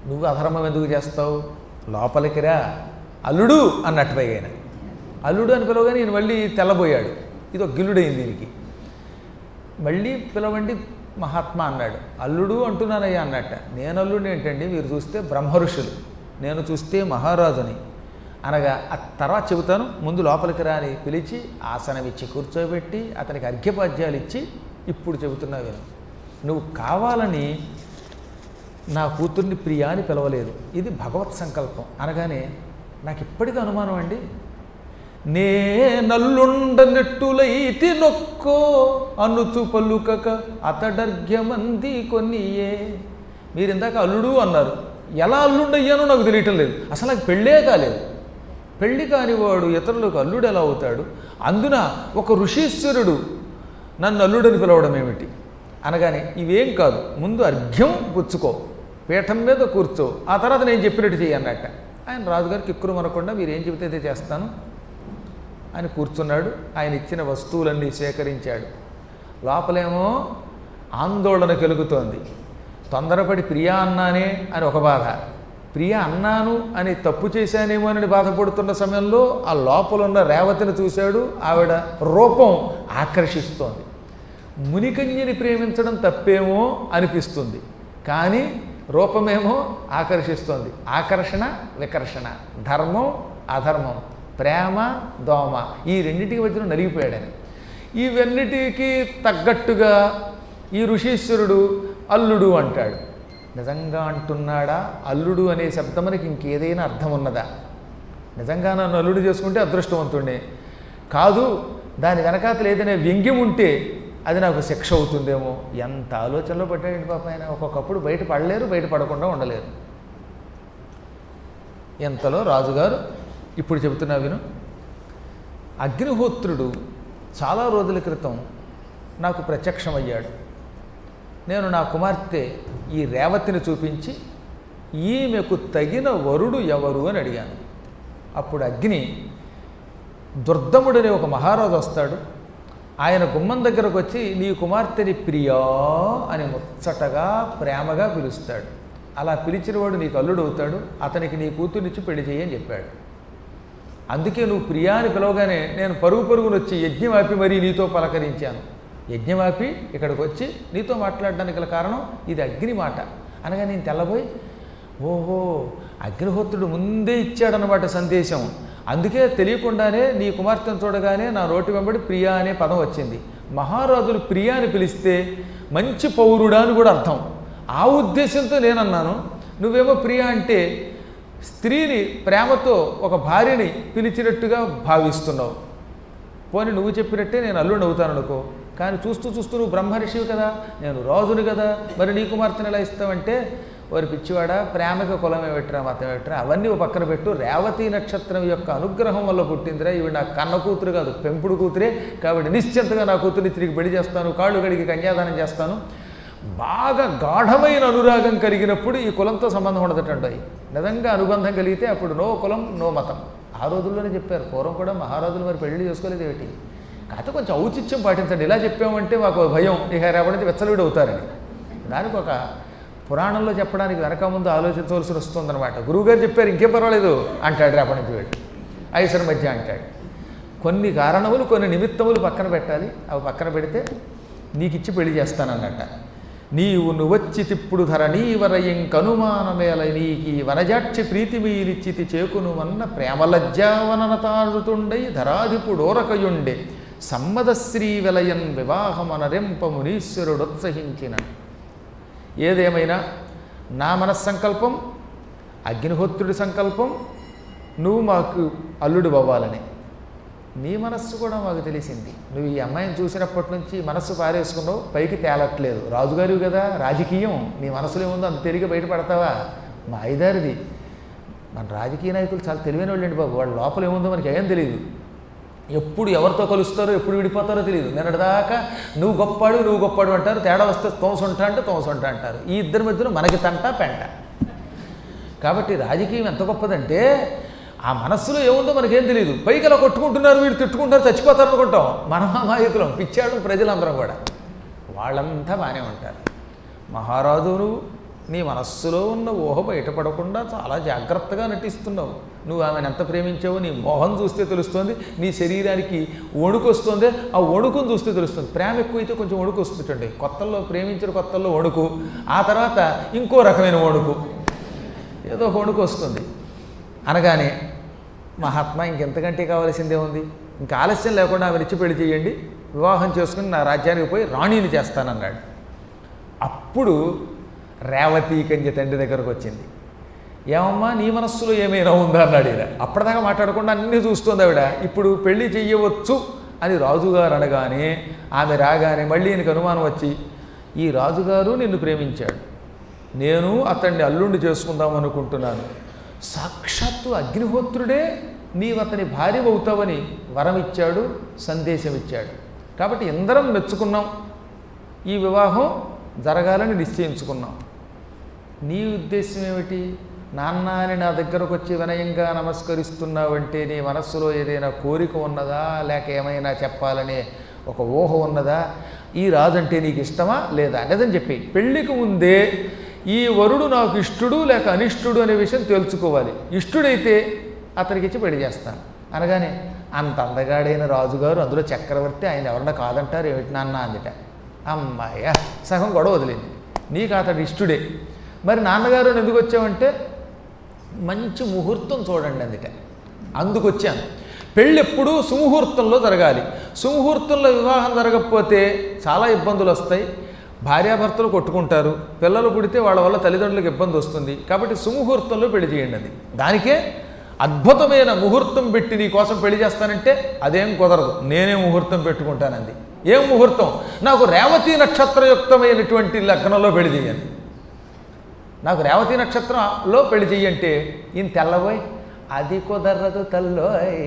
నువ్వు అధర్మం ఎందుకు చేస్తావు లోపలికి రా అల్లుడు అన్నట్టు పైగా ఆయన. అల్లుడు అని పిలవగానే ఈయన మళ్ళీ తెల్లబోయాడు ఇది ఒక గిల్లుడైంది దీనికి మళ్ళీ పిలవండి మహాత్మా అన్నాడు అల్లుడు అంటున్నానయ్యా అన్నట్ట నేను అల్లుడు ఏంటండి మీరు చూస్తే బ్రహ్మఋషులు నేను చూస్తే మహారాజుని అనగా ఆ తర్వాత చెబుతాను ముందు లోపలికి రాని పిలిచి ఆసనం ఇచ్చి కూర్చోబెట్టి అతనికి అర్ఘ్యపాద్యాలు ఇచ్చి ఇప్పుడు చెబుతున్నా విను నువ్వు కావాలని నా కూతుర్ని ప్రియా అని పిలవలేదు ఇది భగవత్ సంకల్పం అనగానే నాకు ఇప్పటికీ అనుమానం అండి నే నల్లుండనెట్టులైతి నొక్కో అనుచు పలుకక అతడర్ఘ్యమంది కొన్నియే మీరు ఇందాక అల్లుడు అన్నారు ఎలా అల్లుండయ్యానో నాకు తెలియటం లేదు అసలు నాకు పెళ్ళే కాలేదు పెళ్లి కానివాడు ఇతరులకు అల్లుడు ఎలా అవుతాడు అందున ఒక ఋషీశ్వరుడు నన్ను అల్లుడని పిలవడం ఏమిటి అనగానే ఇవేం కాదు ముందు అర్ఘ్యం పుచ్చుకో పీఠం మీద కూర్చో ఆ తర్వాత నేను చెప్పినట్టు చెయ్యి అన్నట్ట ఆయన రాజుగారికి ఎక్కువ మనకుండా మీరు ఏం చెబితే అదే చేస్తాను ఆయన కూర్చున్నాడు ఆయన ఇచ్చిన వస్తువులన్నీ సేకరించాడు లోపలేమో ఆందోళన కలుగుతోంది తొందరపడి ప్రియా అన్నానే అని ఒక బాధ ప్రియ అన్నాను అని తప్పు చేశానేమో అని బాధపడుతున్న సమయంలో ఆ లోపల ఉన్న రేవతిని చూశాడు ఆవిడ రూపం ఆకర్షిస్తోంది మునికన్యని ప్రేమించడం తప్పేమో అనిపిస్తుంది కానీ రూపమేమో ఆకర్షిస్తోంది ఆకర్షణ వికర్షణ ధర్మం అధర్మం ప్రేమ దోమ ఈ రెండింటికి మధ్యన నలిగిపోయాడని ఇవన్నిటికీ తగ్గట్టుగా ఈ ఋషీశ్వరుడు అల్లుడు అంటాడు నిజంగా అంటున్నాడా అల్లుడు అనే శబ్దమునికి ఇంకేదైనా అర్థం ఉన్నదా నిజంగా నన్ను అల్లుడు చేసుకుంటే అదృష్టవంతుడే కాదు దాని వెనకాతలు ఏదైనా వ్యంగ్యం ఉంటే అది నాకు శిక్ష అవుతుందేమో ఎంత ఆలోచనలో పడ్డాడండి పాప ఆయన ఒక్కొక్కప్పుడు బయట పడలేరు బయట పడకుండా ఉండలేరు ఎంతలో రాజుగారు ఇప్పుడు చెబుతున్నా విను అగ్నిహోత్రుడు చాలా రోజుల క్రితం నాకు ప్రత్యక్షమయ్యాడు నేను నా కుమార్తె ఈ రేవతిని చూపించి ఈమెకు తగిన వరుడు ఎవరు అని అడిగాను అప్పుడు అగ్ని దుర్దముడనే ఒక మహారాజు వస్తాడు ఆయన గుమ్మం దగ్గరకు వచ్చి నీ కుమార్తెని ప్రియా అని ముచ్చటగా ప్రేమగా పిలుస్తాడు అలా పిలిచినవాడు నీకు అల్లుడు అవుతాడు అతనికి నీ కూతుర్నిచ్చి పెళ్లి చేయి అని చెప్పాడు అందుకే నువ్వు ప్రియా అని పిలవగానే నేను పరుగు పరుగును వచ్చి యజ్ఞం ఆపి మరీ నీతో పలకరించాను యజ్ఞం ఆపి ఇక్కడికి వచ్చి నీతో మాట్లాడడానికి గల కారణం ఇది అగ్ని మాట అనగా నేను తెల్లబోయి ఓహో అగ్నిహోత్రుడు ముందే ఇచ్చాడనమాట సందేశం అందుకే తెలియకుండానే నీ కుమార్తెను చూడగానే నా నోటి వెంబడి ప్రియా అనే పదం వచ్చింది మహారాజులు ప్రియా అని పిలిస్తే మంచి పౌరుడా అని కూడా అర్థం ఆ ఉద్దేశంతో నేనన్నాను నువ్వేమో ప్రియా అంటే స్త్రీని ప్రేమతో ఒక భార్యని పిలిచినట్టుగా భావిస్తున్నావు పోనీ నువ్వు చెప్పినట్టే నేను అల్లుడిని అవుతాను అనుకో కానీ చూస్తూ చూస్తూ నువ్వు బ్రహ్మర్షివి కదా నేను రాజుని కదా మరి నీ కుమార్తెను ఎలా ఇస్తావంటే వారి పిచ్చివాడ ప్రేమకి కులమే పెట్టరా మతం పెట్టరా అవన్నీ ఓ పక్కన పెట్టు రేవతి నక్షత్రం యొక్క అనుగ్రహం వల్ల పుట్టిందిరా ఇవి నా కన్న కూతురు కాదు పెంపుడు కూతురే కాబట్టి నిశ్చింతగా నా కూతురిని తిరిగి పెళ్లి చేస్తాను కాళ్ళు గడికి కన్యాదానం చేస్తాను బాగా గాఢమైన అనురాగం కలిగినప్పుడు ఈ కులంతో సంబంధం ఉండదటండి నిజంగా అనుబంధం కలిగితే అప్పుడు నో కులం నో మతం ఆ రోజుల్లోనే చెప్పారు పూర్వం కూడా మహారాజులు మరి పెళ్లి చేసుకోలేదు ఏమిటి కాకపోతే కొంచెం ఔచిత్యం పాటించండి ఇలా చెప్పామంటే మాకు భయం ఇక రేపటి వెచ్చలుడు అవుతారని దానికి ఒక పురాణంలో చెప్పడానికి వెనక ముందు ఆలోచించవలసి వస్తుందన్నమాట గురువుగారు చెప్పారు ఇంకేం పర్వాలేదు అంటాడు రేపటి నుంచి వీడు ఐసర్ మధ్య అంటాడు కొన్ని కారణములు కొన్ని నిమిత్తములు పక్కన పెట్టాలి అవి పక్కన పెడితే నీకు ఇచ్చి పెళ్లి చేస్తానన్నట్ట నీవు నువ్వచ్చి తిప్పుడు ధరణీవరయం కనుమానమేల నీకి వనజాక్షి ప్రీతి మీలిచ్చితి చేకును అన్న ప్రేమలజ్జావననతాడుతుండై ధరాధిపుడోరకయుండే సమ్మదశ్రీ విలయన్ వివాహమనరెంప మునీశ్వరుడోత్సహించిన ఏదేమైనా నా మనస్సంకల్పం అగ్నిహోత్రుడి సంకల్పం నువ్వు మాకు అల్లుడు అవ్వాలని నీ మనస్సు కూడా మాకు తెలిసింది నువ్వు ఈ అమ్మాయిని చూసినప్పటి నుంచి మనస్సు పారేసుకున్నావు పైకి తేలట్లేదు రాజుగారు కదా రాజకీయం నీ మనసులో ఏముందో అంత తెలిగి బయటపడతావా మా ఐదారిది మన రాజకీయ నాయకులు చాలా తెలివైన వాళ్ళండి బాబు వాళ్ళ లోపల ఏముందో మనకి ఏం తెలియదు ఎప్పుడు ఎవరితో కలుస్తారో ఎప్పుడు విడిపోతారో తెలియదు నిన్నటిదాకా నువ్వు గొప్పాడు నువ్వు గొప్పాడు అంటారు తేడా వస్తే తోమసుంటా అంటే తోమసుంటా అంటారు ఈ ఇద్దరి మధ్యలో మనకి తంట పెంట కాబట్టి రాజకీయం ఎంత గొప్పదంటే ఆ మనస్సులో ఏముందో మనకేం తెలియదు పైకి అలా కొట్టుకుంటున్నారు వీడు తిట్టుకుంటారు చచ్చిపోతారు అనుకుంటాం మన అమాయకులం పిచ్చాడు ప్రజలందరం కూడా వాళ్ళంతా బాగానే ఉంటారు మహారాజు నువ్వు నీ మనస్సులో ఉన్న ఊహ బయటపడకుండా చాలా జాగ్రత్తగా నటిస్తున్నావు నువ్వు ఆమెను ఎంత ప్రేమించావో నీ మొహం చూస్తే తెలుస్తుంది నీ శరీరానికి వణుకు వస్తుంది ఆ వణుకును చూస్తే తెలుస్తుంది ప్రేమ ఎక్కువైతే కొంచెం వణుకు వస్తుంటండి కొత్తల్లో ప్రేమించిన కొత్తల్లో వణుకు ఆ తర్వాత ఇంకో రకమైన వణుకు ఏదో ఒక వణుకు వస్తుంది అనగానే మహాత్మా ఇంకెంతకంటే కావాల్సిందే ఉంది ఇంకా ఆలస్యం లేకుండా ఆమె ఇచ్చి పెళ్లి చేయండి వివాహం చేసుకుని నా రాజ్యానికి పోయి రాణిని చేస్తానన్నాడు అప్పుడు రేవతి కంజ తండ్రి దగ్గరకు వచ్చింది ఏమమ్మా నీ మనస్సులో ఏమైనా ఉందా అన్నాడు ఈయన అప్పటిదాకా మాట్లాడకుండా అన్నీ చూస్తుంది ఆవిడ ఇప్పుడు పెళ్లి చెయ్యవచ్చు అని రాజుగారు అనగానే ఆమె రాగానే మళ్ళీ ఈయనకు అనుమానం వచ్చి ఈ రాజుగారు నిన్ను ప్రేమించాడు నేను అతన్ని అల్లుండి చేసుకుందాం అనుకుంటున్నాను సాక్షాత్తు అగ్నిహోత్రుడే నీవు అతని భార్య అవుతావని వరం ఇచ్చాడు సందేశం ఇచ్చాడు కాబట్టి అందరం మెచ్చుకున్నాం ఈ వివాహం జరగాలని నిశ్చయించుకున్నాం నీ ఉద్దేశం ఏమిటి నాన్న అని నా దగ్గరకు వచ్చి వినయంగా నమస్కరిస్తున్నావంటే నీ మనస్సులో ఏదైనా కోరిక ఉన్నదా లేక ఏమైనా చెప్పాలనే ఒక ఊహ ఉన్నదా ఈ రాజు అంటే నీకు ఇష్టమా లేదా నిజం చెప్పి పెళ్ళికి ముందే ఈ వరుడు నాకు ఇష్టుడు లేక అనిష్టుడు అనే విషయం తెలుసుకోవాలి ఇష్టుడైతే అతనికి ఇచ్చి పెళ్లి చేస్తాను అనగానే అంత అందగాడైన రాజుగారు అందులో చక్రవర్తి ఆయన ఎవరన్నా కాదంటారు ఏమిటి నాన్న అందుట అమ్మాయ సగం గొడవ వదిలింది నీకు అతడు ఇష్టుడే మరి నాన్నగారు ఎందుకు వచ్చావంటే మంచి ముహూర్తం చూడండి అందుట అందుకు వచ్చాను పెళ్ళి ఎప్పుడూ సుముహూర్తంలో జరగాలి సుముహూర్తంలో వివాహం జరగకపోతే చాలా ఇబ్బందులు వస్తాయి భార్యాభర్తలు కొట్టుకుంటారు పిల్లలు పుడితే వాళ్ళ వల్ల తల్లిదండ్రులకు ఇబ్బంది వస్తుంది కాబట్టి సుముహూర్తంలో పెళ్లి చేయండి అది దానికే అద్భుతమైన ముహూర్తం పెట్టి నీ కోసం పెళ్లి చేస్తానంటే అదేం కుదరదు నేనే ముహూర్తం పెట్టుకుంటానంది ఏం ముహూర్తం నాకు రేవతి నక్షత్రయుక్తమైనటువంటి లగ్నంలో పెళ్లి చేయండి నాకు రేవతి నక్షత్రంలో పెళ్లి చెయ్యంటే ఈయన తెల్లబోయ్ అది కుదరదు తల్లోయ్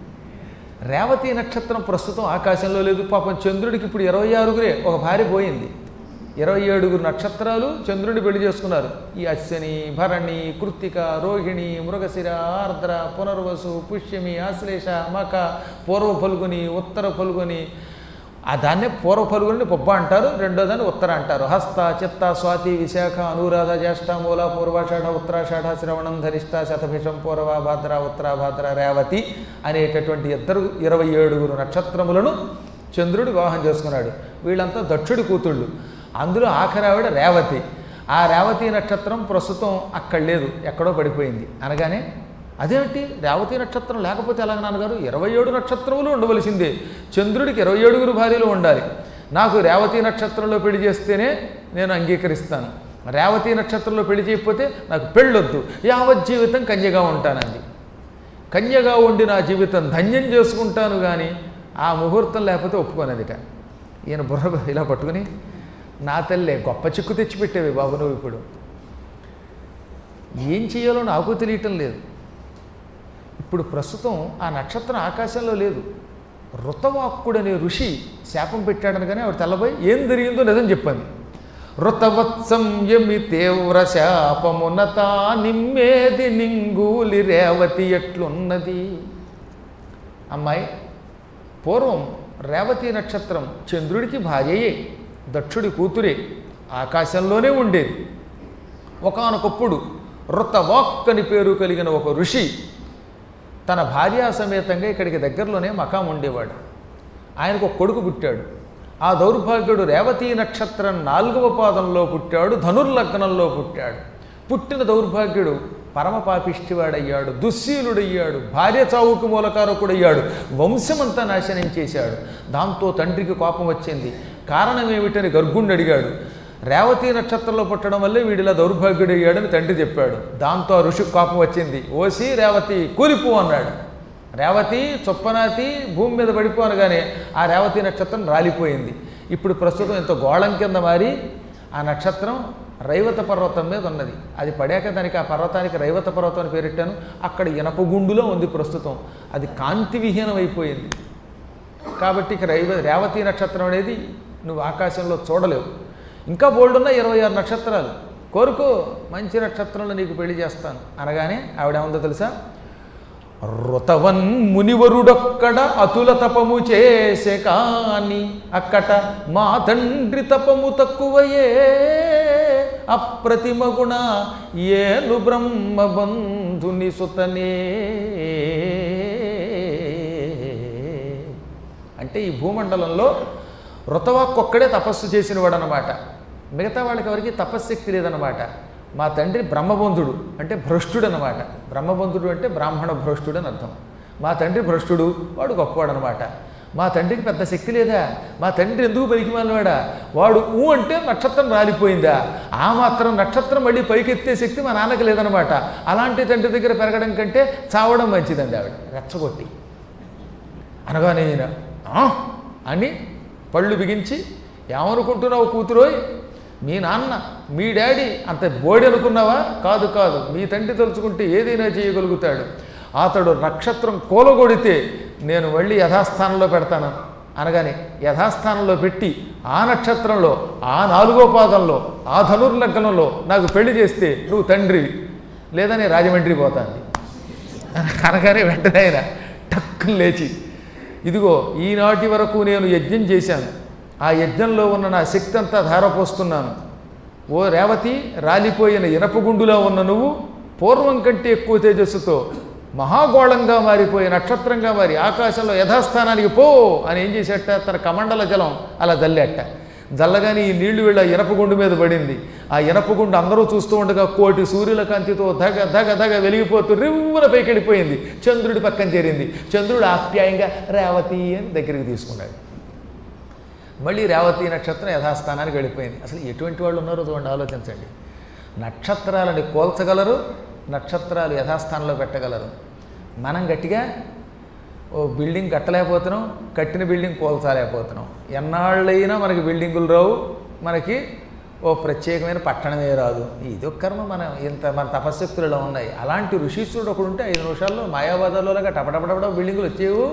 రేవతి నక్షత్రం ప్రస్తుతం ఆకాశంలో లేదు పాపం చంద్రుడికి ఇప్పుడు ఇరవై ఆరుగురే ఒక భార్య పోయింది ఇరవై ఏడుగురు నక్షత్రాలు చంద్రుడిని పెళ్లి చేసుకున్నారు ఈ అశ్వని భరణి కృత్తిక రోహిణి మృగశిర ఆర్ద్ర పునర్వసు పుష్యమి ఆశ్లేష మక పూర్వ ఫల్గుని ఉత్తర ఫల్గుని ఆ దాన్నే పూర్వ ఫల్గుని పొబ్బ అంటారు రెండో దాన్ని ఉత్తర అంటారు హస్త చిత్త స్వాతి విశాఖ అనురాధ జ్యేష్ఠ మూల పూర్వాషాఢ ఉత్తరాషాఢ శ్రవణం ధరిష్ట శతభిషం పూర్వ భాద్ర ఉత్తర భాద్ర రేవతి అనేటటువంటి ఇద్దరు ఇరవై ఏడుగురు నక్షత్రములను చంద్రుడు వివాహం చేసుకున్నాడు వీళ్ళంతా దక్షుడి కూతుళ్ళు అందులో ఆఖరి ఆవిడ రేవతి ఆ రేవతి నక్షత్రం ప్రస్తుతం అక్కడ లేదు ఎక్కడో పడిపోయింది అనగానే అదేమిటి రేవతి నక్షత్రం లేకపోతే ఎలాగ నాన్నగారు ఇరవై ఏడు నక్షత్రములు ఉండవలసిందే చంద్రుడికి ఇరవై ఏడుగురు భార్యలు ఉండాలి నాకు రేవతి నక్షత్రంలో పెళ్లి చేస్తేనే నేను అంగీకరిస్తాను రేవతి నక్షత్రంలో పెళ్లి చేయకపోతే నాకు పెళ్ళొద్దు యావత్ జీవితం కన్యగా ఉంటానంది కన్యగా ఉండి నా జీవితం ధన్యం చేసుకుంటాను కానీ ఆ ముహూర్తం లేకపోతే ఒప్పుకోనదిట ఈయన బుర్ర ఇలా పట్టుకుని నా తల్లే గొప్ప చిక్కు తెచ్చిపెట్టేవి బాబు నువ్వు ఇప్పుడు ఏం చేయాలో నాకు తెలియటం లేదు ఇప్పుడు ప్రస్తుతం ఆ నక్షత్రం ఆకాశంలో లేదు ఋతవాక్కుడనే ఋషి శాపం పెట్టాడని కానీ ఆవిడ తెల్లబోయి ఏం జరిగిందో నిజం చెప్పింది ఋతవత్సం యమి తీవ్ర శాపమునత నిమ్మేది నింగూలి రేవతి ఎట్లున్నది అమ్మాయి పూర్వం రేవతి నక్షత్రం చంద్రుడికి భార్యయే దక్షుడి కూతురే ఆకాశంలోనే ఉండేది ఒకనొకప్పుడు ఋతవాక్ అని పేరు కలిగిన ఒక ఋషి తన భార్యా సమేతంగా ఇక్కడికి దగ్గరలోనే మకాం ఉండేవాడు ఆయనకు ఒక కొడుకు పుట్టాడు ఆ దౌర్భాగ్యుడు రేవతీ నక్షత్రం నాలుగవ పాదంలో పుట్టాడు ధనుర్లగ్నంలో పుట్టాడు పుట్టిన దౌర్భాగ్యుడు పరమ పాపిష్టివాడయ్యాడు దుశ్శీలుడయ్యాడు భార్య చావుకు మూలకారకుడయ్యాడు వంశమంతా నాశనం చేశాడు దాంతో తండ్రికి కోపం వచ్చింది కారణం ఏమిటని గర్గుణ్ణి అడిగాడు రేవతి నక్షత్రంలో పుట్టడం వల్లే వీడిలా దౌర్భాగ్యుడయ్యాడని తండ్రి చెప్పాడు దాంతో ఆ ఋషికి కోపం వచ్చింది ఓసి రేవతి కూలిపో అన్నాడు రేవతి చొప్పనాతి భూమి మీద పడిపో అనగానే ఆ రేవతి నక్షత్రం రాలిపోయింది ఇప్పుడు ప్రస్తుతం ఇంత గోళం కింద మారి ఆ నక్షత్రం రైవత పర్వతం మీద ఉన్నది అది పడాక దానికి ఆ పర్వతానికి రైవత పర్వతం అని పేరెట్టాను అక్కడ ఇనపగుండులో ఉంది ప్రస్తుతం అది కాంతి విహీనం అయిపోయింది కాబట్టి ఇక రైవ రేవతి నక్షత్రం అనేది నువ్వు ఆకాశంలో చూడలేవు ఇంకా బోల్డ్ ఉన్న ఇరవై ఆరు నక్షత్రాలు కోరుకో మంచి నక్షత్రంలో నీకు పెళ్లి చేస్తాను అనగానే ఆవిడేముందో తెలుసా ఋతవన్ మునివరుడొక్కడ అతుల తపము చేసే కాని అక్కట మా తండ్రి తపము తక్కువయే అప్రతిమ గుణ ఏను బ్రహ్మ బంధుని సుతనే అంటే ఈ భూమండలంలో ఋతవాక్కు ఒక్కడే తపస్సు చేసినవాడు అనమాట మిగతా వాళ్ళకి ఎవరికి తపశ్శక్తి లేదనమాట మా తండ్రి బ్రహ్మబంధుడు అంటే భ్రష్టుడు అనమాట బ్రహ్మబంధుడు అంటే బ్రాహ్మణ భ్రష్టుడు అని అర్థం మా తండ్రి భ్రష్టుడు వాడు గొప్పవాడు అనమాట మా తండ్రికి పెద్ద శక్తి లేదా మా తండ్రి ఎందుకు పైకి మాలివాడా వాడు ఊ అంటే నక్షత్రం రాలిపోయిందా ఆ మాత్రం నక్షత్రం మళ్ళీ పైకెత్తే శక్తి మా నాన్నకి లేదనమాట అలాంటి తండ్రి దగ్గర పెరగడం కంటే చావడం మంచిదండి ఆవిడ రెచ్చగొట్టి అనగానే ఈయన "ఆ?" అని పళ్ళు బిగించి ఏమనుకుంటున్నావు కూతురోయ్ మీ నాన్న మీ డాడీ అంత బోడి అనుకున్నావా కాదు కాదు మీ తండ్రి తలుచుకుంటే ఏదైనా చేయగలుగుతాడు అతడు నక్షత్రం కూలగొడితే నేను మళ్ళీ యథాస్థానంలో పెడతాను అనగానే యథాస్థానంలో పెట్టి ఆ నక్షత్రంలో ఆ నాలుగో పాదంలో ఆ ధనుర్లగ్నంలో నాకు పెళ్లి చేస్తే నువ్వు తండ్రివి లేదా నేను రాజమండ్రి పోతాను అనగానే వెంటనే ఆయన టక్కున లేచి ఇదిగో ఈనాటి వరకు నేను యజ్ఞం చేశాను ఆ యజ్ఞంలో ఉన్న నా శక్తి అంతా ధారపోస్తున్నాను ఓ రేవతి రాలిపోయిన ఇనపగుండులో ఉన్న నువ్వు పూర్వం కంటే ఎక్కువ తేజస్సుతో మహాగోళంగా మారిపోయి నక్షత్రంగా మారి ఆకాశంలో యథాస్థానానికి పో అని ఏం చేసేట తన కమండల జలం అలా జల్లేట జల్లగానే ఈ నీళ్లు వీళ్ళ ఇనపగుండు మీద పడింది ఆ ఇనపగుండు అందరూ చూస్తూ ఉండగా కోటి సూర్యుల కాంతితో ధగ ధగ ధగ వెలిగిపోతూ రివ్వున పైకి వెళ్ళిపోయింది చంద్రుడి పక్కన చేరింది చంద్రుడు ఆప్యాయంగా రేవతి అని దగ్గరికి తీసుకున్నాడు మళ్ళీ రేవతి నక్షత్రం యథాస్థానానికి వెళ్ళిపోయింది అసలు ఎటువంటి వాళ్ళు ఉన్నారో చూడండి ఆలోచించండి నక్షత్రాలని కోల్చగలరు నక్షత్రాలు యథాస్థానంలో పెట్టగలరు మనం గట్టిగా ఓ బిల్డింగ్ కట్టలేకపోతున్నాం కట్టిన బిల్డింగ్ కోల్చలేకపోతున్నాం ఎన్నాళ్ళైనా మనకి బిల్డింగులు రావు మనకి ఓ ప్రత్యేకమైన పట్టణమే రాదు ఇది ఒక కర్మ మన ఇంత మన తపశక్తులలో ఉన్నాయి అలాంటి ఋషీశ్వరుడు ఒకడు ఉంటే ఐదు నిమిషాల్లో మాయాబజార్లోలాగా టపటపటపట బిల్డింగులు వచ్చేవు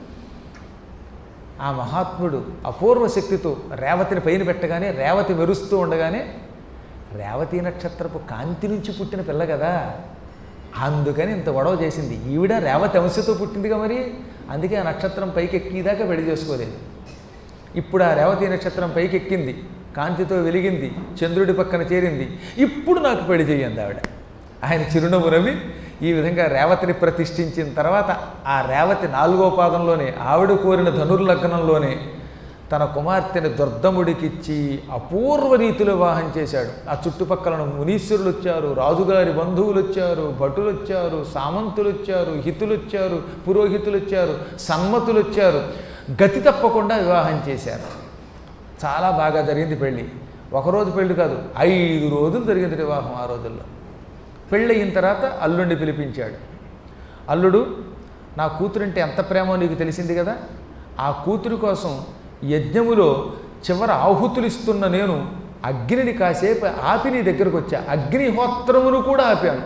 ఆ మహాత్ముడు అపూర్వ శక్తితో రేవతిని పైన పెట్టగానే రేవతి మెరుస్తూ ఉండగానే రేవతి నక్షత్రపు కాంతి నుంచి పుట్టిన పిల్ల కదా అందుకని ఇంత గొడవ చేసింది ఈవిడ రేవతి అంశతో పుట్టిందిగా మరి అందుకే ఆ నక్షత్రం పైకి ఎక్కిదాకా పెళ్లి చేసుకోలేదు ఇప్పుడు ఆ రేవతి నక్షత్రం పైకి ఎక్కింది కాంతితో వెలిగింది చంద్రుడి పక్కన చేరింది ఇప్పుడు నాకు పెళ్లి చేయండి ఆవిడ ఆయన చిరునవ్వు నవ్వి ఈ విధంగా రేవతిని ప్రతిష్ఠించిన తర్వాత ఆ రేవతి నాలుగో పాదంలోనే ఆవిడ కోరిన ధనుర్లగ్నంలోనే తన కుమార్తెని దుర్దముడికిచ్చి అపూర్వ రీతిలో వివాహం చేశాడు ఆ చుట్టుపక్కల మునీశ్వరులు వచ్చారు రాజుగారి బంధువులు వచ్చారు భటులు వచ్చారు సామంతులు వచ్చారు హితులు వచ్చారు పురోహితులు వచ్చారు సన్మతులు వచ్చారు గతి తప్పకుండా వివాహం చేశారు చాలా బాగా జరిగింది పెళ్ళి ఒకరోజు పెళ్లి కాదు ఐదు రోజులు జరిగింది వివాహం ఆ రోజుల్లో పెళ్ళి అయిన తర్వాత అల్లుడిని పిలిపించాడు అల్లుడు నా కూతురంటే ఎంత ప్రేమో నీకు తెలిసింది కదా ఆ కూతురు కోసం యజ్ఞములో చివర ఆహుతులు ఇస్తున్న నేను అగ్నిని కాసేపు ఆపి నీ దగ్గరకు వచ్చా అగ్నిహోత్రమును కూడా ఆపాను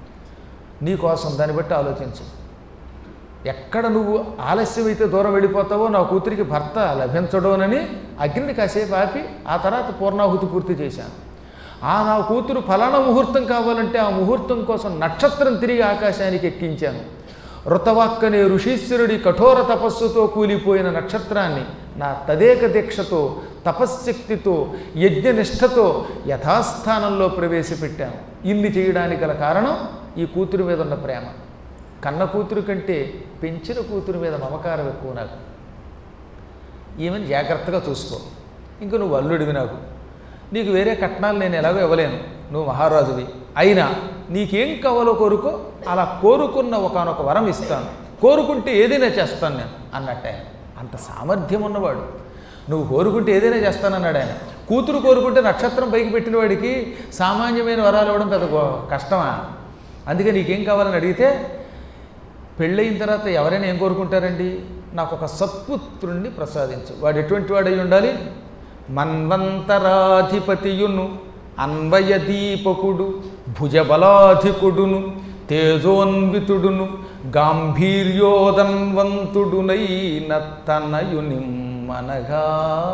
నీకోసం దాన్ని బట్టి ఆలోచించు ఎక్కడ నువ్వు ఆలస్యమైతే దూరం వెళ్ళిపోతావో నా కూతురికి భర్త లభించడోనని అగ్నిని కాసేపు ఆపి ఆ తర్వాత పూర్ణాహుతి పూర్తి చేశాను ఆ నా కూతురు ఫలానా ముహూర్తం కావాలంటే ఆ ముహూర్తం కోసం నక్షత్రం తిరిగి ఆకాశానికి ఎక్కించాను ఋతవాక్కనే ఋషీశ్వరుడి కఠోర తపస్సుతో కూలిపోయిన నక్షత్రాన్ని నా తదేక దీక్షతో తపశ్శక్తితో యజ్ఞనిష్టతో యథాస్థానంలో ప్రవేశపెట్టాను ఇన్ని చేయడానికి గల కారణం ఈ కూతురు మీద ఉన్న ప్రేమ కన్న కూతురు కంటే పెంచిన కూతురు మీద మమకారం ఎక్కువ నాకు ఈమెను జాగ్రత్తగా చూసుకో ఇంక నువ్వు అల్లుడివి నాకు నీకు వేరే కట్నాలు నేను ఎలాగో ఇవ్వలేను నువ్వు మహారాజువి అయినా నీకేం కావాలో కోరుకో అలా కోరుకున్న ఒకనొక వరం ఇస్తాను కోరుకుంటే ఏదైనా చేస్తాను నేను అన్నట్టు ఆయన అంత సామర్థ్యం ఉన్నవాడు నువ్వు కోరుకుంటే ఏదైనా చేస్తానన్నాడు ఆయన కూతురు కోరుకుంటే నక్షత్రం పైకి పెట్టిన వాడికి సామాన్యమైన వరాలు ఇవ్వడం పెద్ద గో- కష్టమా అందుకే నీకేం కావాలని అడిగితే పెళ్ళయిన తర్వాత ఎవరైనా ఏం కోరుకుంటారండి నాకు ఒక సత్పుత్రుణ్ణి ప్రసాదించు వాడు ఎటువంటి వాడై ఉండాలి మన్వంతరాధిపతియును అన్వయ దీపకుడు భుజబలాధికుడును తేజోన్వితుడును గాంభీర్యోదన్వంతుడునైన తనయునిమ్మనగా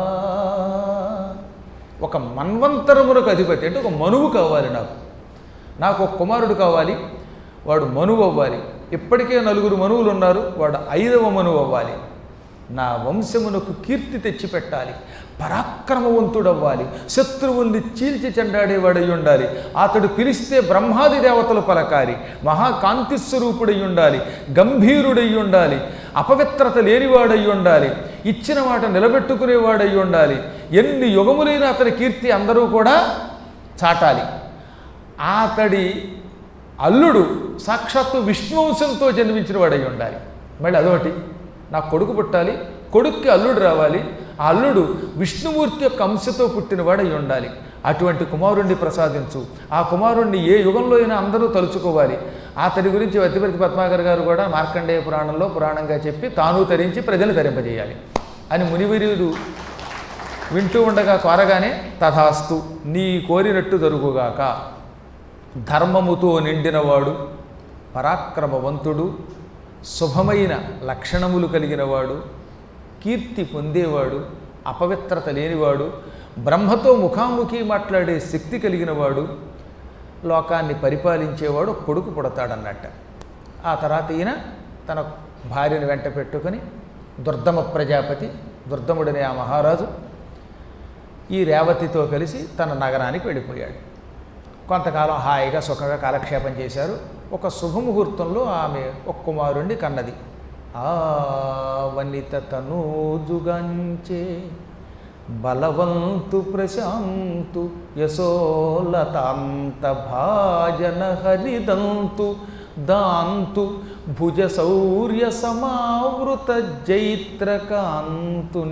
ఒక మన్వంతరమునకు అధిపతి అంటే ఒక మనువు కావాలి నాకు నాకు ఒక కుమారుడు కావాలి వాడు మనువు అవ్వాలి ఇప్పటికే నలుగురు మనువులు ఉన్నారు వాడు ఐదవ మనువు అవ్వాలి నా వంశమునకు కీర్తి తెచ్చిపెట్టాలి పరాక్రమవంతుడవ్వాలి శత్రువుల్ని చీల్చి చెండాడేవాడై ఉండాలి అతడు పిలిస్తే బ్రహ్మాది దేవతలు పలకాలి మహాకాంతి స్వరూపుడై ఉండాలి గంభీరుడై ఉండాలి అపవిత్రత లేనివాడై ఉండాలి ఇచ్చిన మాట నిలబెట్టుకునేవాడై ఉండాలి ఎన్ని యుగములైన అతని కీర్తి అందరూ కూడా చాటాలి అతడి అల్లుడు సాక్షాత్తు విష్ణువంశంతో జన్మించిన వాడై ఉండాలి మళ్ళీ అదొకటి నా కొడుకు పుట్టాలి కొడుక్కి అల్లుడు రావాలి ఆ అల్లుడు విష్ణుమూర్తి యొక్క అంశతో పుట్టినవాడై ఉండాలి అటువంటి కుమారుణ్ణి ప్రసాదించు ఆ కుమారుణ్ణి ఏ యుగంలో అయినా అందరూ తలుచుకోవాలి అతడి గురించి వద్దిపతి పద్మాకర్ గారు కూడా మార్కండేయ పురాణంలో పురాణంగా చెప్పి తాను తరించి ప్రజలు తరింపజేయాలి అని మునివిరుడు వింటూ ఉండగా కోరగానే తథాస్తు నీ కోరినట్టు జరుగుగాక ధర్మముతో నిండినవాడు పరాక్రమవంతుడు శుభమైన లక్షణములు కలిగినవాడు కీర్తి పొందేవాడు అపవిత్రత లేనివాడు బ్రహ్మతో ముఖాముఖి మాట్లాడే శక్తి కలిగినవాడు లోకాన్ని పరిపాలించేవాడు కొడుకు పుడతాడన్నట్ట ఆ తర్వాత ఈయన తన భార్యను వెంట పెట్టుకొని దుర్దమ ప్రజాపతి దుర్దముడనే ఆ మహారాజు ఈ రేవతితో కలిసి తన నగరానికి వెళ్ళిపోయాడు కొంతకాలం హాయిగా సుఖంగా కాలక్షేపం చేశారు ఒక శుభముహూర్తంలో ఆమె ఒక కుమారుణ్ణి కన్నది ఆ వనిత తనూజుగంచే బలవంతు ప్రశాంతు యశోలతాంత భాజన హరిదంతు దాంతు భుజ శౌర్య సమావృత జైత్రకాంతు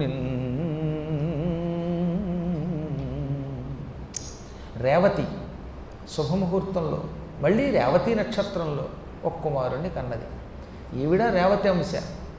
రేవతి శుభముహూర్తంలో మళ్ళీ రేవతి నక్షత్రంలో ఒక కుమారుణ్ణి కన్నది ఈవిడ రేవతి అంశ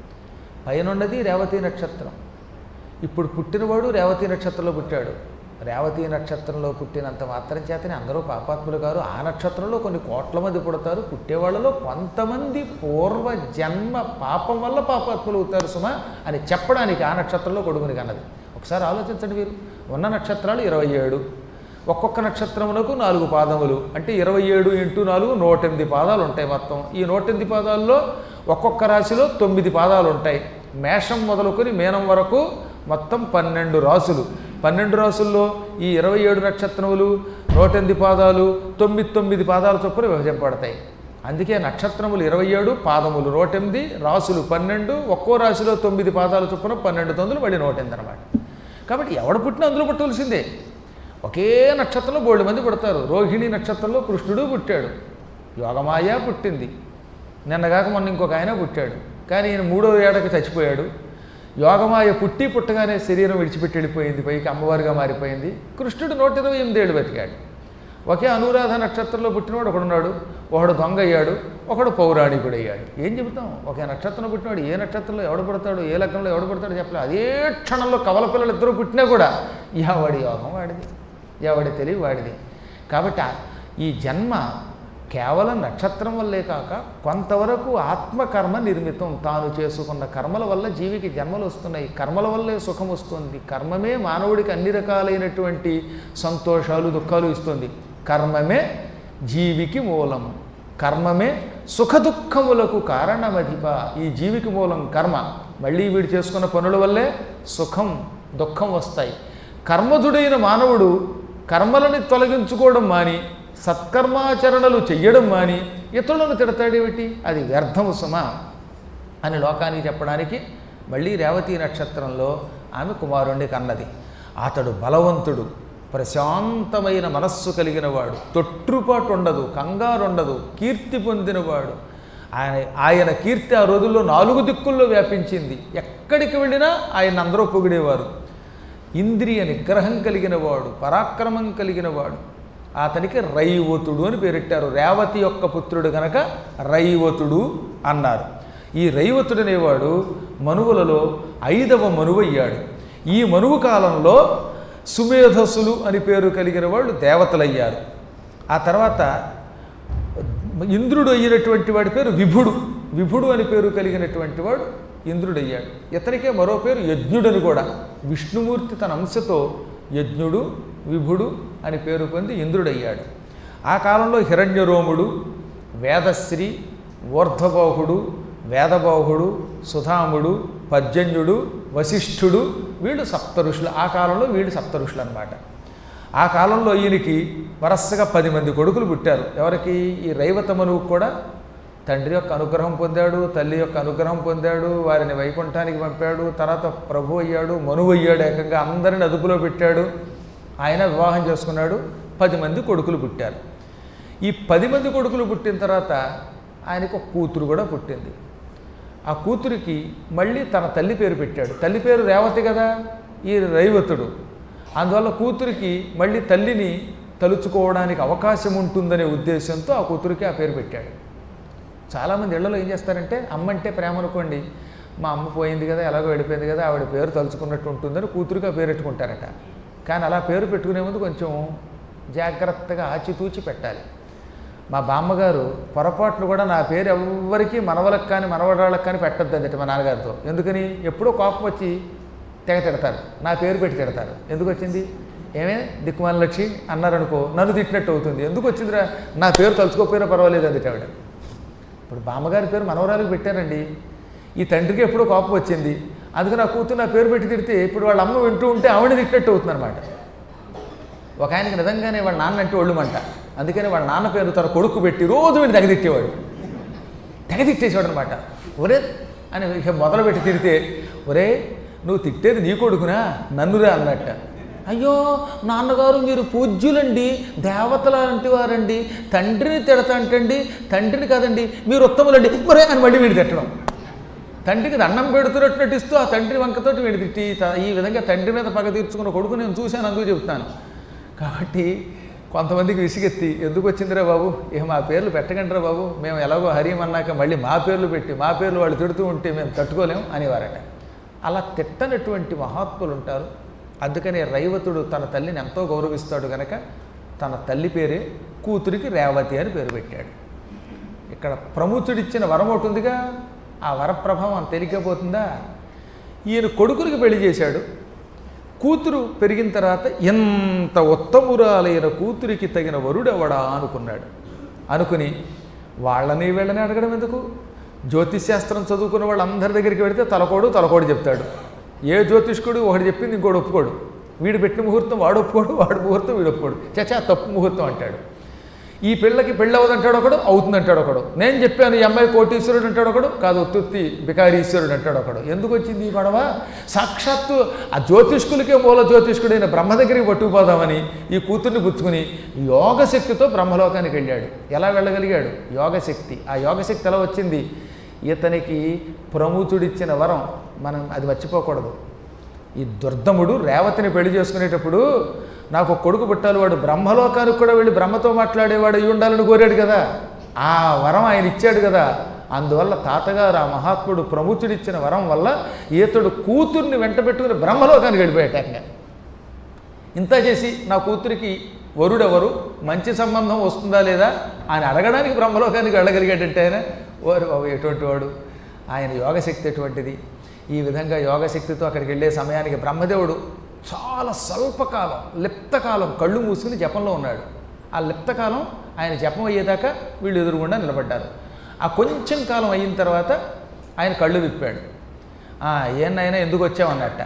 పైనున్నది రేవతి నక్షత్రం ఇప్పుడు పుట్టినవాడు రేవతి నక్షత్రంలో పుట్టాడు రేవతి నక్షత్రంలో పుట్టినంత మాత్రం చేతనే అందరూ పాపాత్ములు కారు ఆ నక్షత్రంలో కొన్ని కోట్ల మంది పుడతారు పుట్టేవాళ్ళలో కొంతమంది పూర్వ జన్మ పాపం వల్ల పాపాత్ములు అవుతారు సుమా అని చెప్పడానికి ఆ నక్షత్రంలో కొడుకుని కన్నది ఒకసారి ఆలోచించండి మీరు ఉన్న నక్షత్రాలు ఇరవై ఏడు ఒక్కొక్క నక్షత్రమునకు నాలుగు పాదములు అంటే ఇరవై ఏడు ఇంటూ నాలుగు నూట ఎనిమిది పాదాలు ఉంటాయి మొత్తం ఈ నూట ఎనిమిది పాదాల్లో ఒక్కొక్క రాశిలో తొమ్మిది పాదాలు ఉంటాయి మేషం మొదలుకొని మీనం వరకు మొత్తం పన్నెండు రాసులు పన్నెండు రాసుల్లో ఈ ఇరవై ఏడు నక్షత్రములు నూట ఎనిమిది పాదాలు తొమ్మిది తొమ్మిది పాదాల చొప్పున విభజింపబడతాయి అందుకే నక్షత్రములు ఇరవై ఏడు పాదములు నూట ఎనిమిది రాసులు పన్నెండు ఒక్కో రాశిలో తొమ్మిది పాదాల చొప్పున పన్నెండు తొందులు మళ్ళీ నూట ఎనిమిది అనమాట కాబట్టి ఎవడ పుట్టినా అందులో పుట్టవలసిందే ఒకే నక్షత్రంలో బోళ్ళు మంది పుడతారు రోహిణి నక్షత్రంలో కృష్ణుడు పుట్టాడు యోగమాయ పుట్టింది నిన్నగాక మొన్న ఇంకొక ఆయన పుట్టాడు కానీ ఈయన మూడో ఏడకి చచ్చిపోయాడు యోగమాయ పుట్టి పుట్టగానే శరీరం విడిచిపెట్టి వెళ్ళిపోయింది పైకి అమ్మవారిగా మారిపోయింది కృష్ణుడు నూట ఇరవై ఎనిమిదేళ్ళు బతికాడు ఒకే అనురాధ నక్షత్రంలో పుట్టినవాడు ఒకడున్నాడు ఒకడు దొంగ అయ్యాడు ఒకడు పౌరాణికుడు అయ్యాడు ఏం చెబుతాం ఒకే నక్షత్రంలో పుట్టినాడు ఏ నక్షత్రంలో ఎవడు పుడతాడు ఏ లగ్నంలో ఎవడు పుడతాడు చెప్పలేదు అదే క్షణంలో కవల పిల్లలు ఇద్దరు పుట్టినా కూడా ఎవడి యోగం వాడిది ఎవడి తెలివి వాడిది కాబట్టి ఆ- ఈ జన్మ కేవలం నక్షత్రం వల్లే కాక కొంతవరకు ఆత్మకర్మ నిర్మితం తాను చేసుకున్న కర్మల వల్ల జీవికి జన్మలు వస్తున్నాయి కర్మల వల్లే సుఖం వస్తుంది కర్మమే మానవుడికి అన్ని రకాలైనటువంటి సంతోషాలు దుఃఖాలు ఇస్తుంది కర్మమే జీవికి మూలం కర్మమే సుఖ దుఃఖములకు కారణమధిప ఈ జీవికి మూలం కర్మ మళ్ళీ వీడు చేసుకున్న పనుల వల్లే సుఖం దుఃఖం వస్తాయి కర్మజుడైన మానవుడు కర్మలని తొలగించుకోవడం మాని సత్కర్మాచరణలు చెయ్యడం మాని ఇతరులను తిడతాడేమిటి అది వ్యర్థము సుమా అని లోకానికి చెప్పడానికి మళ్ళీ రేవతి నక్షత్రంలో ఆమె కుమారుణ్ణి కన్నది అతడు బలవంతుడు ప్రశాంతమైన మనస్సు కలిగినవాడు తొట్టుపాటు ఉండదు కంగారు ఉండదు కీర్తి పొందినవాడు ఆయన ఆయన కీర్తి ఆ రోజుల్లో నాలుగు దిక్కుల్లో వ్యాపించింది ఎక్కడికి వెళ్ళినా ఆయన అందరూ పొగిడేవారు ఇంద్రియ నిగ్రహం కలిగినవాడు పరాక్రమం కలిగినవాడు అతనికి రైవతుడు అని పేరెట్టారు రేవతి యొక్క పుత్రుడు గనక రైవతుడు అన్నారు ఈ రైవతుడు అనేవాడు మనువులలో ఐదవ మనువు అయ్యాడు ఈ మనువు కాలంలో సుమేధస్సులు అని పేరు కలిగిన వాళ్ళు దేవతలయ్యారు ఆ తర్వాత ఇంద్రుడు అయినటువంటి వాడి పేరు విభుడు విభుడు అని పేరు కలిగినటువంటి వాడు ఇంద్రుడయ్యాడు ఇతనికే మరో పేరు యజ్ఞుడని కూడా విష్ణుమూర్తి తన అంశతో యజ్ఞుడు విభుడు అని పేరు పొంది ఇంద్రుడయ్యాడు ఆ కాలంలో హిరణ్యరోముడు వేదశ్రీ ఊర్ధ్వబాహుడు వేదబాహుడు సుధాముడు పర్జన్యుడు వశిష్ఠుడు వీళ్ళు సప్త ఋషులు ఆ కాలంలో వీళ్ళు సప్త ఋషులు అనమాట ఆ కాలంలో ఈయనకి వరసగా పది మంది కొడుకులు పుట్టారు ఎవరికి ఈ రైవతమనువు కూడా తండ్రి యొక్క అనుగ్రహం పొందాడు తల్లి యొక్క అనుగ్రహం పొందాడు వారిని వైకుంఠానికి పంపాడు తర్వాత ప్రభు అయ్యాడు మనువు అయ్యాడు ఏకంగా అందరిని అదుపులో పెట్టాడు ఆయన వివాహం చేసుకున్నాడు పది మంది కొడుకులు పుట్టారు ఈ పది మంది కొడుకులు పుట్టిన తర్వాత ఆయనకు ఒక కూతురు కూడా పుట్టింది ఆ కూతురికి మళ్ళీ తన తల్లి పేరు పెట్టాడు తల్లి పేరు రేవతి కదా ఈ రైవతుడు అందువల్ల కూతురికి మళ్ళీ తల్లిని తలుచుకోవడానికి అవకాశం ఉంటుందనే ఉద్దేశంతో ఆ కూతురికి ఆ పేరు పెట్టాడు చాలామంది ఇళ్లలో ఏం చేస్తారంటే అమ్మ అంటే ప్రేమ అనుకోండి మా అమ్మ పోయింది కదా ఎలాగో వెళ్ళిపోయింది కదా ఆవిడ పేరు తలుచుకున్నట్టు ఉంటుందని కూతురుగా పేరు పెట్టుకుంటారట కానీ అలా పేరు పెట్టుకునే ముందు కొంచెం జాగ్రత్తగా ఆచితూచి పెట్టాలి మా బామ్మగారు పొరపాట్లు కూడా నా పేరు ఎవ్వరికీ మనవలకు కానీ మనవడాళ్ళకి కానీ పెట్టద్దు అందట మా నాన్నగారితో ఎందుకని ఎప్పుడో కోపం వచ్చి తెగ తిడతారు నా పేరు పెట్టి తిడతారు ఎందుకు వచ్చింది ఏమే దిక్కుమాల లక్ష్మి అన్నారనుకో నన్ను తిట్టినట్టు అవుతుంది ఎందుకు వచ్చిందిరా నా పేరు తలుచుకోకపోయినా పర్వాలేదు అందుట ఆవిడ ఇప్పుడు బామ్మగారి పేరు మనవరాలకు పెట్టారండి ఈ తండ్రికి ఎప్పుడో కోపం వచ్చింది అందుకని ఆ కూతురు నా పేరు పెట్టి తిడితే ఇప్పుడు వాళ్ళ అమ్మ వింటూ ఉంటే ఆవిడ తిట్టినట్టు అవుతుంది అనమాట ఒక ఆయనకి నిజంగానే వాళ్ళ నాన్న అంటే ఒళ్ళుమంట అందుకని వాళ్ళ నాన్న పేరు తన కొడుకు పెట్టి రోజు వీడిని తెగదిట్టేవాడు తెగదిట్టేసేవాడు అనమాట ఒరే అని ఇక మొదలుపెట్టి తిడితే ఒరే నువ్వు తిట్టేది నీ కొడుకునా నన్నురా అన్నట్ట అయ్యో నాన్నగారు మీరు పూజ్యులండి దేవతల లాంటి వారండి తండ్రిని తిడతాంటండి తండ్రిని కాదండి మీరు ఉత్తములండి ఒరే అని మళ్ళీ వీడు తిట్టడం తండ్రికి దండం పెడుతున్నట్టు నటిస్తూ ఆ తండ్రి వంకతోటి వీడి తిట్టి త- ఈ విధంగా తండ్రి మీద పగ తీర్చుకున్న కొడుకు నేను చూశాను అందుకు చెప్తాను కాబట్టి కొంతమందికి విసిగెత్తి ఎందుకు వచ్చిందిరా బాబు ఇక మా పేర్లు పెట్టకండిరా బాబు మేము ఎలాగో హరిం అన్నాక మళ్ళీ మా పేర్లు పెట్టి మా పేర్లు వాళ్ళు తిడుతూ ఉంటే మేము తట్టుకోలేం అనేవారట అలా తిట్టనటువంటి మహాత్ములు ఉంటారు అందుకనే రైవతుడు తన తల్లిని ఎంతో గౌరవిస్తాడు గనక తన తల్లి పేరే కూతురికి రేవతి అని పేరు పెట్టాడు ఇక్కడ ప్రముఖుడిచ్చిన వరం ఒకటి ఉందిగా ఆ వరప్రభావం తెలియకపోతుందా ఈయన కొడుకునికి పెళ్లి చేశాడు కూతురు పెరిగిన తర్వాత ఎంత ఉత్తమురాలైన కూతురికి తగిన వరుడెవడా అనుకున్నాడు అనుకుని వాళ్ళని వీళ్ళని అడగడం ఎందుకు జ్యోతిశాస్త్రం చదువుకున్న వాళ్ళందరి దగ్గరికి వెడితే తలకోడు తలకోడు చెప్తాడు ఏ జ్యోతిష్కుడు ఒకటి చెప్పింది ఇంకోటి ఒప్పుకోడు వీడు పెట్టిన ముహూర్తం వాడు ఒప్పుకోడు వాడు ముహూర్తం వీడు ఒప్పుకోడు చచా తప్పు ముహూర్తం అంటాడు ఈ పిల్లకి పెళ్ళి అవ్వదంటాడు ఒకడు అవుతుందంటాడు ఒకడు నేను చెప్పాను ఈ అమ్మాయి కోటీశ్వరుడు అంటాడు ఒకడు కాదు ఉత్తుత్తి బికారీశ్వరుడు అంటాడు ఒకడు ఎందుకు వచ్చింది ఈ గొడవ సాక్షాత్తు ఆ జ్యోతిష్కులకే మూల జ్యోతిష్కుడైన బ్రహ్మ దగ్గరికి పట్టుకుపోదామని ఈ కూతుర్ని పుచ్చుకుని యోగశక్తితో బ్రహ్మలోకానికి వెళ్ళాడు ఎలా వెళ్ళగలిగాడు యోగశక్తి ఆ యోగశక్తి ఎలా వచ్చింది ఇతనికి ప్రముఖుడిచ్చిన వరం మనం అది మర్చిపోకూడదు ఈ దుర్దముడు రేవతిని పెళ్లి చేసుకునేటప్పుడు నాకు ఒక కొడుకు పుట్టాలి వాడు బ్రహ్మలోకానికి కూడా వెళ్ళి బ్రహ్మతో మాట్లాడేవాడు అయి ఉండాలని కోరాడు కదా ఆ వరం ఆయన ఇచ్చాడు కదా అందువల్ల తాతగారు ఆ మహాత్ముడు ప్రముఖుడిచ్చిన వరం వల్ల ఈతడు కూతుర్ని వెంట పెట్టుకుని బ్రహ్మలోకానికి వెళ్ళిపోయాట ఇంత చేసి నా కూతురికి వరుడెవరు మంచి సంబంధం వస్తుందా లేదా అని అడగడానికి బ్రహ్మలోకానికి వెళ్ళగలిగాడంటే ఆయన ఓరు బాబు ఎటువంటి వాడు ఆయన యోగశక్తి ఎటువంటిది ఈ విధంగా యోగశక్తితో అక్కడికి వెళ్ళే సమయానికి బ్రహ్మదేవుడు చాలా స్వల్పకాలం లిప్తకాలం కళ్ళు మూసుకుని జపంలో ఉన్నాడు ఆ లిప్తకాలం ఆయన జపం అయ్యేదాకా వీళ్ళు ఎదురుగుండా నిలబడ్డారు ఆ కొంచెం కాలం అయిన తర్వాత ఆయన కళ్ళు విప్పాడు "ఆ, ఏన్నైనా ఎందుకు వచ్చావన్నట్ట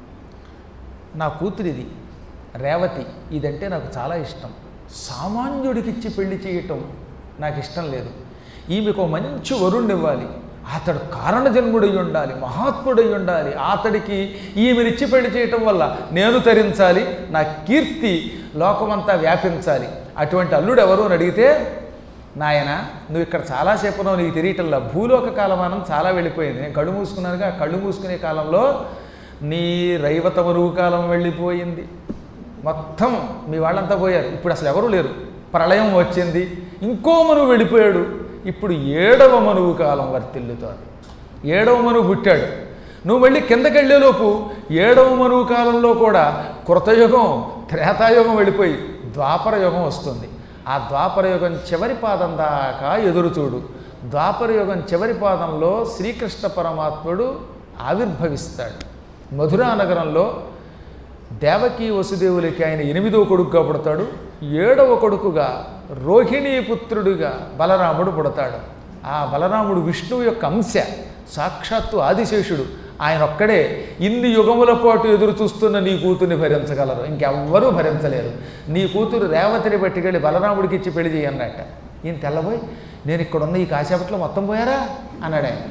నా కూతురిది రేవతి ఇదంటే నాకు చాలా ఇష్టం సామాన్యుడికిచ్చి పెళ్లి చేయటం నాకు ఇష్టం లేదు ఈమెకు ఒక మంచి వరుణ్ణి ఇవ్వాలి అతడు కారణజన్ముడై ఉండాలి మహాత్ముడై ఉండాలి అతడికి ఈమెనిచ్చి పెళ్లి చేయటం వల్ల నేను తరించాలి నా కీర్తి లోకమంతా వ్యాపించాలి అటువంటి అల్లుడు ఎవరు అని అడిగితే నాయన నువ్వు ఇక్కడ చాలాసేపు ఉన్నావు నీకు తెలియటంలా భూలోక కాలమానం చాలా వెళ్ళిపోయింది నేను కళ్ళు మూసుకున్నానుగా ఆ కళ్ళు మూసుకునే కాలంలో నీ రైవత మరుగు కాలం వెళ్ళిపోయింది మొత్తం మీ వాళ్ళంతా పోయారు ఇప్పుడు అసలు ఎవరు లేరు ప్రళయం వచ్చింది ఇంకో మనువు వెళ్ళిపోయాడు ఇప్పుడు ఏడవ మనువు కాలం వర్తిల్లుతోంది ఏడవ మనువు పుట్టాడు నువ్వు మళ్ళీ కిందకి వెళ్ళేలోపు ఏడవ మనువు కాలంలో కూడా కృతయుగం త్రేతాయుగం వెళ్ళిపోయి ద్వాపర యుగం వస్తుంది ఆ ద్వాపర యుగం చివరి పాదం దాకా ఎదురు చూడు ద్వాపర యుగం చివరి పాదంలో శ్రీకృష్ణ పరమాత్ముడు ఆవిర్భవిస్తాడు మధురా నగరంలో దేవకీ వసుదేవులకి ఆయన ఎనిమిదవ కొడుకుగా పుడతాడు ఏడవ కొడుకుగా రోహిణీ పుత్రుడిగా బలరాముడు పుడతాడు ఆ బలరాముడు విష్ణువు యొక్క అంశ సాక్షాత్తు ఆదిశేషుడు ఆయన ఒక్కడే ఇన్ని యుగముల పాటు ఎదురు చూస్తున్న నీ కూతుర్ని భరించగలరు ఇంకెవ్వరూ భరించలేరు నీ కూతురు రేవతిని పట్టుకెళ్ళి బలరాముడికి ఇచ్చి పెళ్లి చేయన్నట్ట ఈయన తెల్లబోయి నేను ఇక్కడ ఉన్న ఈ కాసేపట్లో మొత్తం పోయారా అన్నాడు ఆయన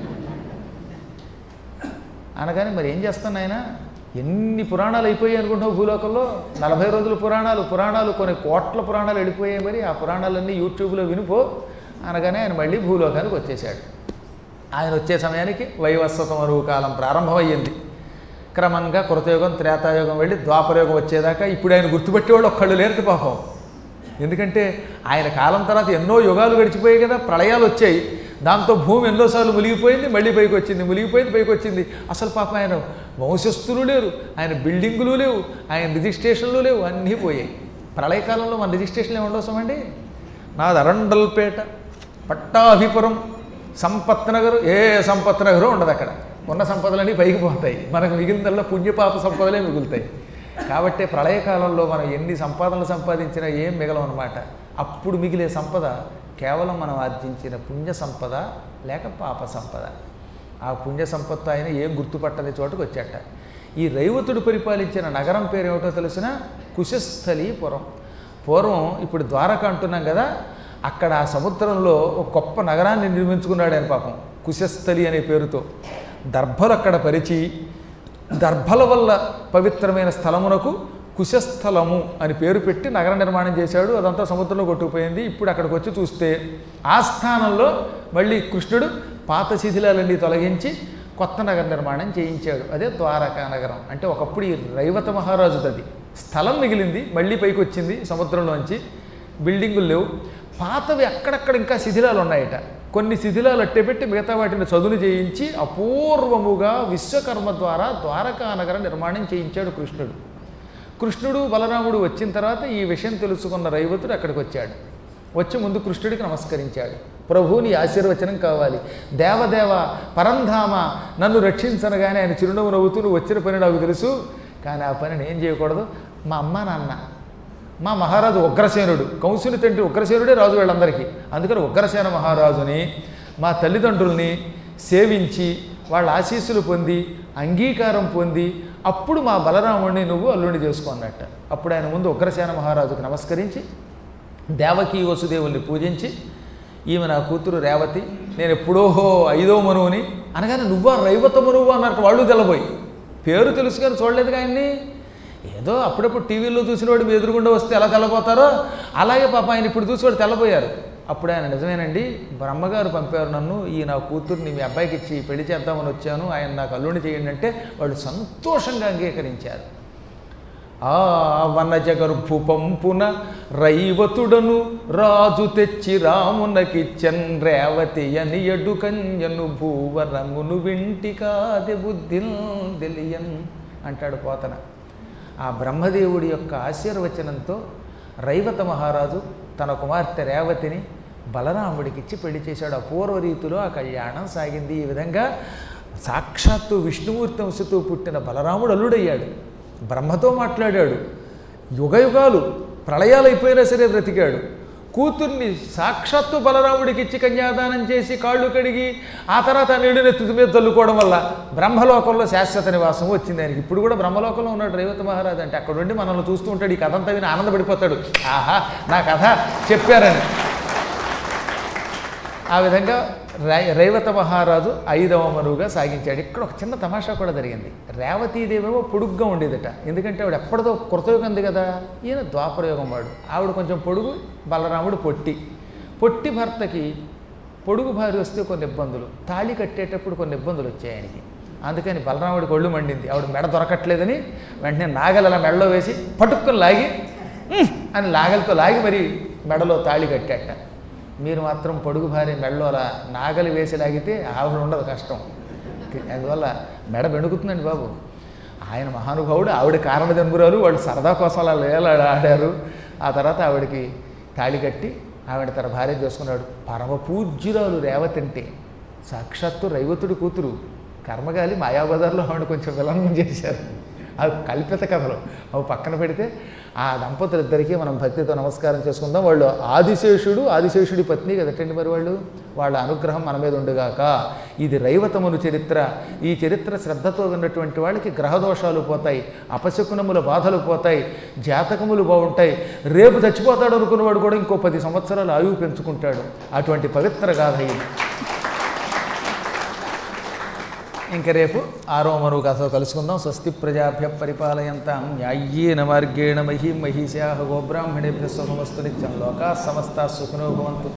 అనగానే మరి ఏం చేస్తాను ఆయన ఎన్ని పురాణాలు అయిపోయాయి అనుకుంటున్నావు భూలోకంలో నలభై రోజుల పురాణాలు పురాణాలు కొన్ని కోట్ల పురాణాలు వెళ్ళిపోయాయి మరి ఆ పురాణాలన్నీ యూట్యూబ్లో వినిపో అనగానే ఆయన మళ్ళీ భూలోకానికి వచ్చేసాడు ఆయన వచ్చే సమయానికి వైవస్వత మరువు కాలం ప్రారంభమయ్యింది క్రమంగా కృతయుగం త్రేతాయుగం వెళ్ళి ద్వాపరయుగం వచ్చేదాకా ఇప్పుడు ఆయన గుర్తుపెట్టేవాళ్ళు ఒక్కళ్ళు లేరు పాపం ఎందుకంటే ఆయన కాలం తర్వాత ఎన్నో యుగాలు గడిచిపోయాయి కదా ప్రళయాలు వచ్చాయి దాంతో భూమి ఎన్నోసార్లు మునిగిపోయింది మళ్ళీ పైకి వచ్చింది మునిగిపోయింది పైకి వచ్చింది అసలు పాప ఆయన వంశస్థులు లేరు ఆయన బిల్డింగులు లేవు ఆయన రిజిస్ట్రేషన్లు లేవు అన్నీ పోయాయి ప్రళయకాలంలో మన రిజిస్ట్రేషన్లు ఏముండవసమండి నాది అరండల్పేట పట్టాభిపురం సంపత్ నగరు ఏ సంపత్ నగరు ఉండదు అక్కడ ఉన్న సంపదలన్నీ పైకి పోతాయి మనకు మిగిలినల్లా పుణ్యపాప సంపదలే మిగులుతాయి కాబట్టి ప్రళయకాలంలో మనం ఎన్ని సంపాదనలు సంపాదించినా ఏం మిగలవన్నమాట అప్పుడు మిగిలే సంపద కేవలం మనం ఆర్జించిన పుణ్య సంపద లేక పాప సంపద ఆ పుణ్య సంపత్తి ఆయన ఏం గుర్తుపట్టని చోటుకు వచ్చాట ఈ రైవతుడు పరిపాలించిన నగరం పేరు ఏమిటో తెలిసిన కుశస్థలీపురం పూర్వం ఇప్పుడు ద్వారక అంటున్నాం కదా అక్కడ ఆ సముద్రంలో ఒక గొప్ప నగరాన్ని నిర్మించుకున్నాడు ఆయన పాపం కుశస్థలి అనే పేరుతో దర్భలు అక్కడ పరిచి దర్భల వల్ల పవిత్రమైన స్థలమునకు కుశస్థలము అని పేరు పెట్టి నగర నిర్మాణం చేశాడు అదంతా సముద్రంలో కొట్టుకుపోయింది ఇప్పుడు అక్కడికి వచ్చి చూస్తే ఆ స్థానంలో మళ్ళీ కృష్ణుడు పాత శిథిలాలన్నీ తొలగించి కొత్త నగర నిర్మాణం చేయించాడు అదే ద్వారకా నగరం అంటే ఒకప్పుడు ఈ రైవత మహారాజుది అది స్థలం మిగిలింది మళ్ళీ పైకి వచ్చింది సముద్రంలోంచి బిల్డింగులు లేవు పాతవి అక్కడక్కడ ఇంకా శిథిలాలు ఉన్నాయట కొన్ని శిథిలాలు అట్టేపెట్టి మిగతా వాటిని చదును చేయించి అపూర్వముగా విశ్వకర్మ ద్వారా ద్వారకా నగర నిర్మాణం చేయించాడు కృష్ణుడు కృష్ణుడు బలరాముడు వచ్చిన తర్వాత ఈ విషయం తెలుసుకున్న రైవతుడు అక్కడికి వచ్చాడు వచ్చి ముందు కృష్ణుడికి నమస్కరించాడు ప్రభు నీ ఆశీర్వచనం కావాలి దేవదేవ పరంధామ నన్ను రక్షించనగానే ఆయన చిరునవ్వు నవ్వుతూ నువ్వు వచ్చిన పని నాకు తెలుసు కానీ ఆ పని నేను చేయకూడదు మా అమ్మ నాన్న మా మహారాజు ఉగ్రసేనుడు కంసుని తండ్రి ఉగ్రసేనుడే రాజు వీళ్ళందరికీ అందుకని ఉగ్రసేన మహారాజుని మా తల్లిదండ్రుల్ని సేవించి వాళ్ళ ఆశీస్సులు పొంది అంగీకారం పొంది అప్పుడు మా బలరాముడిని నువ్వు అల్లుడిని చేసుకున్నట్ట అప్పుడు ఆయన ముందు ఉగ్రసేన మహారాజుకు నమస్కరించి దేవకీ వసుదేవుల్ని పూజించి ఈమె నా కూతురు రేవతి నేను ఎప్పుడో ఐదో మనువుని అనగానే నువ్వా రైవత మనువు అన్నట్టు వాళ్ళు తెలబోయి పేరు తెలుసు కానీ చూడలేదుగా ఆయన్ని ఏదో అప్పుడప్పుడు టీవీలో చూసిన వాడు మీ ఎదురుగుండా వస్తే ఎలా తెల్లబోతారో అలాగే పాప ఆయన ఇప్పుడు చూసి వాడు తెల్లబోయారు అప్పుడు ఆయన నిజమేనండి బ్రహ్మగారు పంపారు నన్ను ఈ నా కూతుర్ని మీ అబ్బాయికి ఇచ్చి పెళ్లి చేద్దామని వచ్చాను ఆయన నాకు అల్లుని చేయండి అంటే వాళ్ళు సంతోషంగా అంగీకరించారు ఆ వనజగర్భు పంపున రైవతుడను రాజు తెచ్చి రామునకిచ్చన్ రేవతి అని ఎడు కన్యను భూవరమును వింటి కాది బుద్ధిల్ తెలియన్ అంటాడు పోతన ఆ బ్రహ్మదేవుడి యొక్క ఆశీర్వచనంతో రైవత మహారాజు తన కుమార్తె రేవతిని బలరాముడికిచ్చి పెళ్లి చేశాడు అపూర్వ రీతిలో ఆ కళ్యాణం సాగింది ఈ విధంగా సాక్షాత్తు విష్ణుమూర్తి వంశతో పుట్టిన బలరాముడు అల్లుడయ్యాడు బ్రహ్మతో మాట్లాడాడు యుగయుగాలు ప్రళయాలు అయిపోయినా సరే బ్రతికాడు కూతుర్ని సాక్షాత్తు బలరాముడికి ఇచ్చి కన్యాదానం చేసి కాళ్ళు కడిగి ఆ తర్వాత ఆ నీళ్ళని తుది మీద చల్లుకోవడం వల్ల బ్రహ్మలోకంలో శాశ్వత నివాసం వచ్చింది ఆయనకి ఇప్పుడు కూడా బ్రహ్మలోకంలో ఉన్నాడు రేవత మహారాజు అంటే అక్కడ నుండి మనల్ని చూస్తూ ఉంటాడు ఈ కథ అంతా విని ఆనందపడిపోతాడు ఆహా నా కథ చెప్పారని ఆ విధంగా రై రైవత మహారాజు ఐదవ మనువుగా సాగించాడు ఇక్కడ ఒక చిన్న తమాషా కూడా జరిగింది రేవతీదేవేమో పొడుగ్గా ఉండేదట ఎందుకంటే ఆవిడ ఎప్పటిదో కృతయుగంది కదా ఈయన ద్వాపరయుగం వాడు ఆవిడ కొంచెం పొడుగు బలరాముడు పొట్టి పొట్టి భర్తకి పొడుగు భార్య వస్తే కొన్ని ఇబ్బందులు తాళి కట్టేటప్పుడు కొన్ని ఇబ్బందులు వచ్చాయి ఆయనకి అందుకని బలరాముడికి ఒళ్ళు మండింది ఆవిడ మెడ దొరకట్లేదని వెంటనే నాగలు అలా మెడలో వేసి పట్టుకుని లాగి "ఉహ్" అని లాగలతో లాగి మరి మెడలో తాళి కట్టాట మీరు మాత్రం పొడుగు భార్య మెడలో అలా నాగలి వేసి లాగితే ఆవిడ ఉండదు కష్టం అందువల్ల మెడ బెణుకుతుందండి బాబు ఆయన మహానుభావుడు ఆవిడ కారణ జన్మురాలు వాళ్ళు సరదా కోసం అలా లేలాడ ఆడారు ఆ తర్వాత ఆవిడకి తాళి కట్టి ఆవిడ తన భార్య చేసుకున్నాడు పరమ పూజ్యురాలు రేవతంటే సాక్షాత్తు రైవతుడి కూతురు కర్మగాలి మాయాబజార్లో ఆవిడ కొంచెం విలనం చేశారు అవి కల్పిత కథలు అవి పక్కన పెడితే ఆ దంపతులిద్దరికీ మనం భక్తితో నమస్కారం చేసుకుందాం వాళ్ళు ఆదిశేషుడు ఆదిశేషుడి పత్ని కదటండి మరి వాళ్ళు వాళ్ళ అనుగ్రహం మన మీద ఉండుగాక ఇది రైవతమును చరిత్ర ఈ చరిత్ర శ్రద్ధతో ఉన్నటువంటి వాళ్ళకి గ్రహదోషాలు పోతాయి అపశకునముల బాధలు పోతాయి జాతకములు బాగుంటాయి రేపు చచ్చిపోతాడు అనుకున్నవాడు కూడా ఇంకో పది సంవత్సరాలు ఆయువు పెంచుకుంటాడు అటువంటి పవిత్ర గాథ ఇది ఇంక రేపు ఆరో మరువు కథతో కలుసుకుందాం స్వస్తి ప్రజాభ్య పరిపాలయంతాం న్యాయ్యేన మార్గేణ మహీ మహిషా గోబ్రాహ్మణేభ్య సుఖమస్తు నిత్యం లోకా సమస్త సుఖనో భవంతు